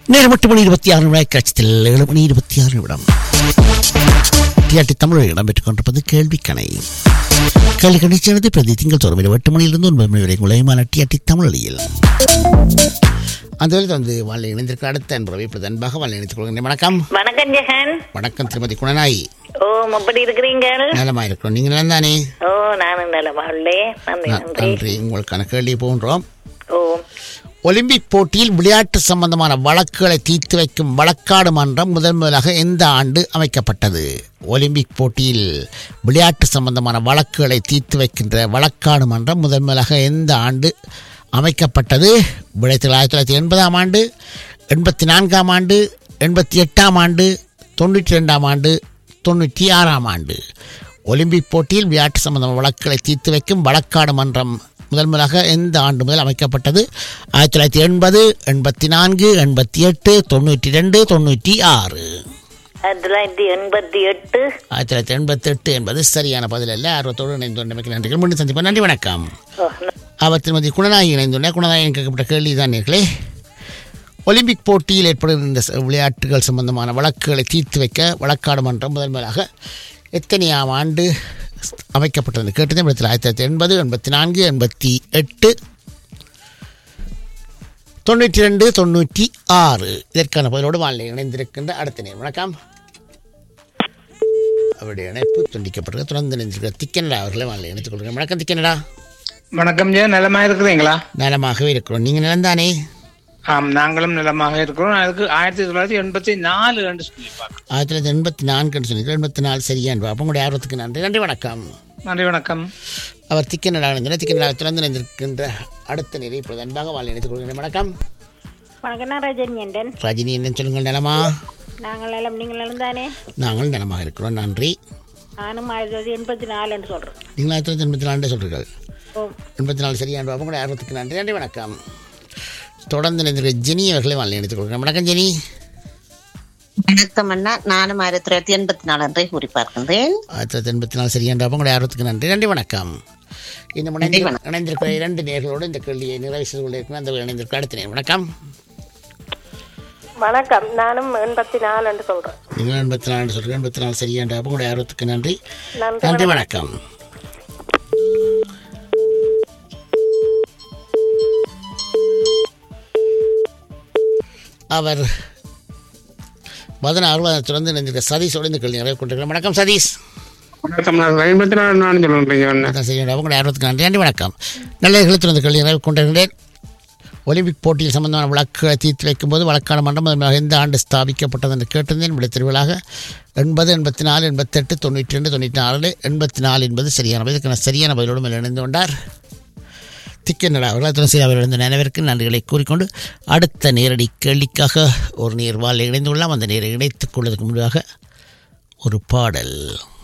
நேரம் எட்டு மணி இருபத்தி ஆறு நிமிடம் கட்சத்தில் ஏழு மணி இருபத்தி ஆறு நிமிடம் டிஆர்டி தமிழில் இடம்பெற்றுக் கொண்டிருப்பது கேள்விக்கணை கேள்வி கணிச்சனது பிரதி திங்கள் தோறும் இரவு எட்டு மணியிலிருந்து ஒன்பது மணி வரை உலகமான டிஆர்டி தமிழில் அந்த வேலை வந்து வாழ்க்கை இணைந்திருக்க அடுத்த என்பதை இப்பொழுது அன்பாக வாழ்க்கை இணைத்துக் கொள்கிறேன் வணக்கம் வணக்கம் ஜெகன் வணக்கம் திருமதி குணநாய் ஓ எப்படி இருக்கிறீங்க நலமா இருக்கிறோம் நீங்கள் நலம் தானே ஓ நானும் நலமா உள்ளே நன்றி ந- நன்றி நன்றி உங்களுக்கான கேள்வி போன்றோம் ஓ ஒலிம்பிக் போட்டியில் விளையாட்டு சம்பந்தமான வழக்குகளை தீர்த்து வைக்கும் வழக்காடு மன்றம் முதன் முதலாக எந்த ஆண்டு அமைக்கப்பட்டது ஒலிம்பிக் போட்டியில் விளையாட்டு சம்பந்தமான வழக்குகளை தீர்த்து வைக்கின்ற வழக்காடு மன்றம் முதன் முதலாக எந்த ஆண்டு அமைக்கப்பட்டது விளையாட்டு ஆயிரத்தி தொள்ளாயிரத்தி எண்பதாம் ஆண்டு எண்பத்தி நான்காம் ஆண்டு எண்பத்தி எட்டாம் ஆண்டு தொண்ணூற்றி ரெண்டாம் ஆண்டு தொண்ணூற்றி ஆறாம் ஆண்டு ஒலிம்பிக் போட்டியில் விளையாட்டு சம்பந்தமான வழக்குகளை தீர்த்து வைக்கும் வழக்காடு மன்றம் முதல் முதலாக எந்த ஆண்டு முதல் அமைக்கப்பட்டது ஆயிரத்தி தொள்ளாயிரத்தி எண்பது எண்பத்தி நான்கு எண்பத்தி எட்டு தொண்ணூற்றி ரெண்டு தொண்ணூற்றி ஆறு ஆயிரத்தி தொள்ளாயிரத்தி எண்பத்தி எட்டு ஆயிரத்தி தொள்ளாயிரத்தி எண்பத்தி எட்டு என்பது சரியான பதில் அல்ல ஆர்வத்தோடு இணைந்து கொண்டமைக்கு நன்றிகள் மீண்டும் சந்திப்போம் நன்றி வணக்கம் ஓ, ந- அவர் திருமதி குணநாயகி இணைந்துள்ள குணநாயகன் கேட்கப்பட்ட கேள்விதான் நேர்களே ஒலிம்பிக் போட்டியில் ஏற்படுகிற இந்த ச- விளையாட்டுகள் சம்பந்தமான வழக்குகளை தீர்த்து வைக்க வழக்காடு மன்றம் முதன் முதலாக எத்தனையாம் ஆண்டு அமைக்கப்பட்டது கேட்டதே இடத்தில் ஆயிரத்தி தொள்ளாயிரத்தி எண்பது எண்பத்தி நான்கு எண்பத்தி எட்டு தொண்ணூற்றி ரெண்டு தொண்ணூற்றி ஆறு இதற்கான பதிலோடு வாழ்நிலை இணைந்திருக்கின்ற அடுத்த நேரம் வணக்கம் அவருடைய இணைப்பு துண்டிக்கப்பட்டிருக்க தொடர்ந்து இணைந்திருக்கிற திக்கனடா அவர்களை வாழ்நிலை இணைத்துக் கொள்கிறேன் வணக்கம் திக்கனடா வணக்கம் ஜெய நலமா இருக்கிறீங்களா நலமாகவே இருக்கிறோம் நீங்கள் நலந்தானே ஆம் நாங்களும் நலமாக இருக்கிறோம் அதுக்கு ஆயிரத்தி தொள்ளாயிரத்தி எண்பத்தி நாலு என்று சொல்லியிருப்பாங்க ஆயிரத்தி தொள்ளாயிரத்தி எண்பத்தி நான்குன்னு சொன்னீங்க எண்பத்தி நாலு சரியான் அப்போ உங்களுடைய ஆர்வத்துக்கு நன்றி நன்றி வணக்கம் நன்றி வணக்கம் அவர் திக்கனடா இணைந்திருந்தார் திக்கனடா திறந்து இணைந்திருக்கின்ற அடுத்த நிலை இப்பொழுது அன்பாக வாழ் இணைத்துக் கொள்கிறேன் வணக்கம் வணக்கம் நான் ரஜினியண்டன் ரஜினி என்ன சொல்லுங்கள் நலமா நாங்கள் நலம் நீங்கள் நலம் தானே நாங்கள் நலமாக இருக்கிறோம் நன்றி நானும் ஆயிரத்தி தொள்ளாயிரத்தி எண்பத்தி நாலுன்னு சொல்கிறேன் நீங்கள் ஆயிரத்தி தொள்ளாயிரத்தி எண்பத்தி நாலு சொல்கிறீர்கள் ஓ எண்பத்தி நாலு சரியான் அப்போ உங்களுடைய ஆர்வத்துக்கு நன்றி நன்றி வணக்கம் தொடர்ந்து இணைந்திருக்கிற ஜெனி அவர்களை வாழ் இணைத்துக் கொள்கிறேன் வணக்கம் ஜெனி வணக்கம் அண்ணா நானும் ஆயிரத்தி தொள்ளாயிரத்தி எண்பத்தி நாலு அன்றை கூறி பார்க்கின்றேன் ஆயிரத்தி தொள்ளாயிரத்தி எண்பத்தி நாலு சரியான் அப்போ உங்களுடைய ஆர்வத்துக்கு நன்றி நன்றி வணக்கம் இந்த முனை இணைந்திருக்கிற இரண்டு நேர்களோடு இந்த கேள்வியை நிறைவு செய்து கொண்டிருக்கிற அந்த இணைந்திருக்கிற அடுத்த நேரம் வணக்கம் வணக்கம் நானும் எண்பத்தி நாலுன்னு சொல்கிறேன் நீங்கள் எண்பத்தி நாலு சொல்கிறேன் எண்பத்தி நாலு சரியாண்ட அப்போ உங்களுடைய ஆர்வத்துக்கு நன்றி நன்றி நன்றி வணக்கம் அவர் பதினாறு தொடர்ந்து நினைஞ்சிருக்க சதீஷோடு இந்த கேள்வி நிறைவு கொண்டிருக்கிறேன் வணக்கம் சதீஷ் வணக்கம் நான் எண்பத்தி நாலு நான் சொல்லுறேன் அதான் செய்ய வேண்டாம். உங்களுடைய ஆர்வத்துக்கு நன்றி நன்றி வணக்கம் நல்ல எழுத்து கேள்வி நிறைவு கொண்டிருக்கிறேன் ஒலிம்பிக் போட்டியில் சம்பந்தமான வழக்குகளை தீர்த்து வைக்கும்போது வழக்கான மன்றம் முதன்மையாக எந்த ஆண்டு ஸ்தாபிக்கப்பட்டது என்று கேட்டிருந்தேன் விடை திருவிழாக எண்பது எண்பத்தி நாலு எண்பத்தெட்டு தொண்ணூற்றி ரெண்டு தொண்ணூற்றி நாலு எண்பத்தி நாலு என்பது சரியான பதில் இதுக்கான சரியான பதிலோடு மேல் இணைந்து கொண்டார் திக்கநடா அவர்கள் துளசி அவர் எழுந்த நினைவிற்கு நன்றிகளை கூறிக்கொண்டு அடுத்த நேரடி கேள்விக்காக ஒரு நேர்வால் இணைந்து கொள்ளலாம் அந்த நேரை இணைத்துக் கொள்வதற்கு முன்பாக ஒரு பாடல்